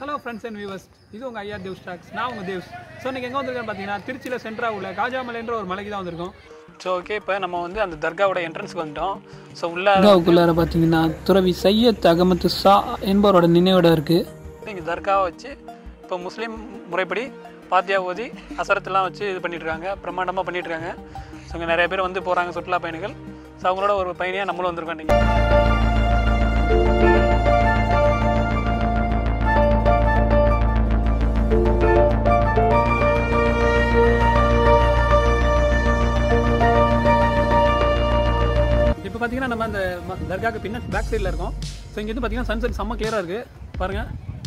hello friends and viewers இது உங்கள் ஐயா தேவ் ஸ்டாக்ஸ் நான் உங்கள் தேவ்ஸ் ஸோ இன்றைக்கி எங்கே வந்திருக்கேன்னு பார்த்தீங்கன்னா திருச்சியில் சென்ட்ரா உள்ள காஜாமலைன்ற ஒரு மலைக்கு தான் வந்திருக்கோம் ஸோ ஓகே இப்போ நம்ம வந்து அந்த தர்காவோட என்ட்ரன்ஸ்க்கு வந்துட்டோம் ஸோ உள்ள தர்காவுக்குள்ளார பார்த்தீங்கன்னா துறவி சையத் அகமது ஷா என்பவரோட நினைவிடம் இருக்குது இங்கே தர்காவை வச்சு இப்போ முஸ்லீம் முறைப்படி பாத்தியா ஓதி அசரத்தெல்லாம் வச்சு இது பண்ணிட்டு இருக்காங்க பிரம்மாண்டமாக பண்ணிட்டு இருக்காங்க ஸோ இங்கே நிறைய பேர் வந்து போகிறாங்க சுற்றுலா பயணிகள் ஸோ அவங்களோட ஒரு பயணியாக நம்மளும் வந்திருக்கோம் இன்றைக்கி இப்போ பார்த்தீங்கன்னா நம்ம அந்த ம- தர்காக்கு பின்ன பேக் சைடில் இருக்கோம் ஸோ இங்கேருந்து பார்த்தீங்கன்னா சன்செட் செம்ம கிளியராக இருக்குது பாருங்கள்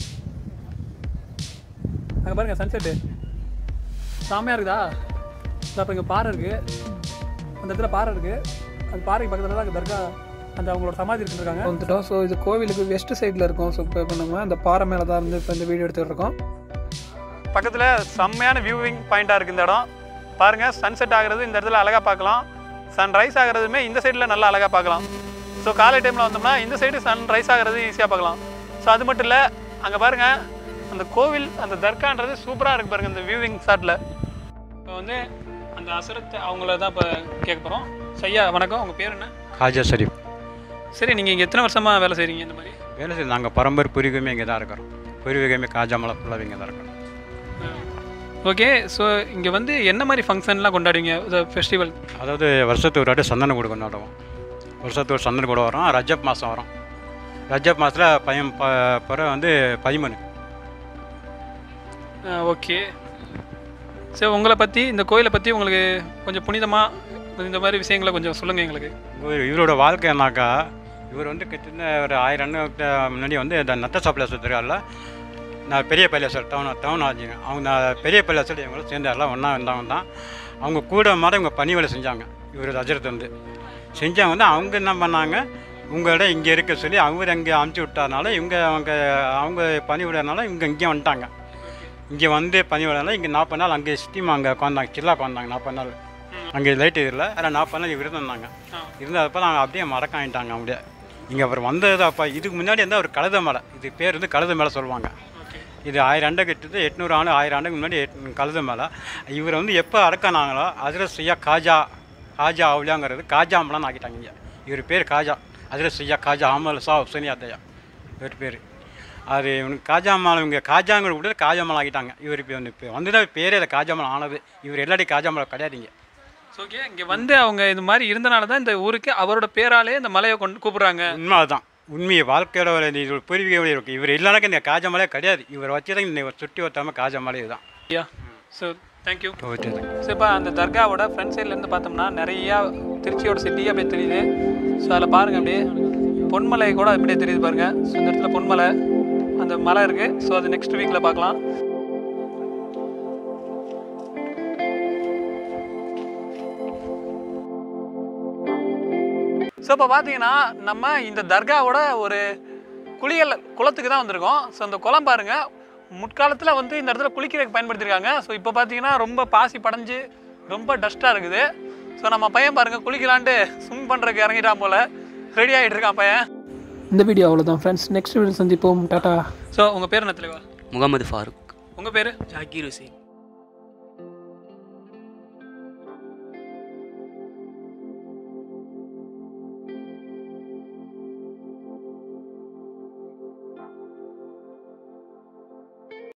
அங்கே பாருங்கள் சன்செட்டு செம்மையாக இருக்குதா ஸோ அப்போ இங்கே பாறை இருக்குது அந்த இடத்துல பாறை இருக்குது அந்த பாறைக்கு பக்கத்தில் தான் அங்கே தர்கா அந்த அவங்களோட சமாதி இருக்காங்க வந்துட்டோம் ஸோ இது கோவிலுக்கு வெஸ்ட் சைடில் இருக்கும் ஸோ இப்போ இப்போ நம்ம அந்த பாறை மேலே தான் இருந்து இப்போ இந்த வீடியோ எடுத்துகிட்டு இருக்கோம் பக்கத்தில் செம்மையான வியூவிங் பாயிண்ட்டாக இருக்குது இந்த இடம் பாருங்கள் சன்செட் ஆகிறது இந்த இடத்துல அழகாக பார்க்கலாம் சன்ரைஸ் ஆகிறதுமே இந்த சைடில் நல்லா அழகாக பார்க்கலாம் ஸோ காலை டைமில் வந்தோம்னா இந்த சைடு சன்ரைஸ் ஆகிறது ஈஸியாக பார்க்கலாம் ஸோ அது மட்டும் இல்லை அங்கே பாருங்கள் அந்த கோவில் அந்த தர்கான்றது சூப்பராக இருக்கு பாருங்கள் இந்த வியூவிங் ஷாட்டில் இப்போ வந்து அந்த அசுரத்தை அவங்கள தான் இப்போ கேட்க போகிறோம் சையா வணக்கம் உங்கள் பேர் என்ன காஜா ஷரீஃப் சரி நீங்கள் இங்கே எத்தனை வருஷமாக வேலை செய்கிறீங்க இந்த மாதிரி வேலை செய்ய நாங்கள் பரம்பரை பூர்வீகமே இங்கே தான் இருக்கிறோம் பூர்வீகமே காஜா மலை ஃபுல்லாக இங்கே தான் இருக்கிறோம் ஓகே ஸோ இங்கே வந்து என்ன மாதிரி ஃபங்க்ஷன்லாம் கொண்டாடுவீங்க ஃபெஸ்டிவல் அதாவது வருஷத்துக்கு ஒரு வாட்டி சந்தன கூட கொண்டாடுவோம் வருஷத்துக்கு ஒரு சந்தன கூட வரும் ரஜப் மாதம் வரும் ரஜப் மாதத்தில் பையன் ப பிறகு வந்து பதிமூணு ஓகே சரி உங்களை பற்றி இந்த கோயிலை பற்றி உங்களுக்கு கொஞ்சம் புனிதமாக இந்த மாதிரி விஷயங்களை கொஞ்சம் சொல்லுங்கள் எங்களுக்கு இவர் இவரோட வாழ்க்கை என்னாக்கா இவர் வந்து கிட்டத்தட்ட ஒரு ஆயிரம் ஆண்டுகளுக்கு முன்னாடி வந்து இந்த நத்த சாப்பிட சுற்றுறாருல நான் பெரிய பள்ளியாசல் டவுன் டவுன் ஆச்சுங்க அவங்க நான் பெரிய பள்ளியாசல் இவங்களும் சேர்ந்து எல்லாம் ஒன்றா வந்தவங்க தான் அவங்க கூட மாட இவங்க பணி வேலை செஞ்சாங்க இவர் அஜரத் வந்து செஞ்சவங்க வந்து அவங்க என்ன பண்ணாங்க உங்களோட இங்கே இருக்க சொல்லி அவர் அங்கே அமுச்சு விட்டதுனால இவங்க அவங்க அவங்க பணி விடுறதுனால இவங்க இங்கே வந்துட்டாங்க இங்கே வந்து பணி விடுறதுனால இங்கே நாற்பது நாள் அங்கே ஸ்டீம் அங்கே உட்காந்தாங்க சில்லா உட்காந்தாங்க நாற்பது நாள் அங்கே லைட் இல்லை அதில் நாற்பது நாள் இவர் இருந்தாங்க இருந்தப்போ நாங்கள் அப்படியே மறக்க ஆகிட்டாங்க அப்படியே இங்கே அப்புறம் வந்தது அப்போ இதுக்கு முன்னாடி இருந்தால் ஒரு கழுத மலை இது பேர் வந்து கழுத மேலே சொல்லுவாங்க இது ஆயிரம் ஆண்டு கிட்டது எட்நூறு ஆண்டு ஆயிரம் ஆண்டுக்கு முன்னாடி எட்- கழுத மேலே இவர் வந்து எப்போ அடக்கினாங்களோ அதில் செய்யா காஜா காஜா அவுலியாங்கிறது காஜா அம்பலான்னு ஆக்கிட்டாங்க இங்கே இவர் பேர் காஜா அதில் செய்யா காஜா அமல் சா ஹுசனி அத்தையா இவர் பேர் அது இவனுக்கு காஜா மாலை இவங்க காஜாங்கிற விட்டு காஜா மலை ஆக்கிட்டாங்க இவர் இப்போ வந்து இப்போ வந்து தான் பேரே இல்லை காஜா மலை ஆனது இவர் எல்லாட்டி காஜா மலை கிடையாதுங்க ஸோ ஓகே இங்கே வந்து அவங்க இது மாதிரி இருந்தனால தான் இந்த ஊருக்கு அவரோட பேராலே இந்த மலையை கொண்டு கூப்பிடுறாங்க உண்மை அதுதான் உண்மையை வாழ்க்கையோட ஒரு இது ஒரு பூர்வீக வழி இருக்குது இவர் இல்லைனாக்க இந்த காஜா மலையே கிடையாது இவர் வச்சு தான் இந்த சுற்றி ஒத்தாமல் காஜா மலை இதுதான் ஐயா ஸோ தேங்க்யூ ஓகே சரிப்பா அந்த தர்காவோட ஃப்ரண்ட் சைட்லேருந்து பார்த்தோம்னா நிறையா திருச்சியோட சிட்டி அப்படியே தெரியுது ஸோ அதில் பாருங்கள் அப்படியே பொன்மலை கூட அப்படியே தெரியுது பாருங்கள் ஸோ இந்த இடத்துல பொன்மலை அந்த மலை இருக்குது ஸோ அது நெக்ஸ்ட் வீக்கில் பார்க்கலாம் ஸோ இப்போ பார்த்தீங்கன்னா நம்ம இந்த தர்காவோட ஒரு குளியல் குளத்துக்கு தான் வந்திருக்கோம் ஸோ அந்த குளம் பாருங்க முற்காலத்தில் வந்து இந்த இடத்துல குளிக்கிறதுக்கு பயன்படுத்தியிருக்காங்க ஸோ இப்போ பார்த்தீங்கன்னா ரொம்ப பாசி படைஞ்சு ரொம்ப டஸ்ட்டாக இருக்குது ஸோ நம்ம பையன் பாருங்க குளிக்கலான்ட்டு ஸ்விம் பண்ணுறதுக்கு இறங்கிட்டான் போல ரெடி ஆகிட்டு இருக்கான் பையன் இந்த வீடியோ அவ்வளோதான் ஃப்ரெண்ட்ஸ் நெக்ஸ்ட் வீடியோ சந்திப்போம் டாட்டா ஸோ உங்கள் பேர் என்ன தலைவா முகமது ஃபாரூக் உங்கள் பேர் ஜாக்கீர் ஹுசேன்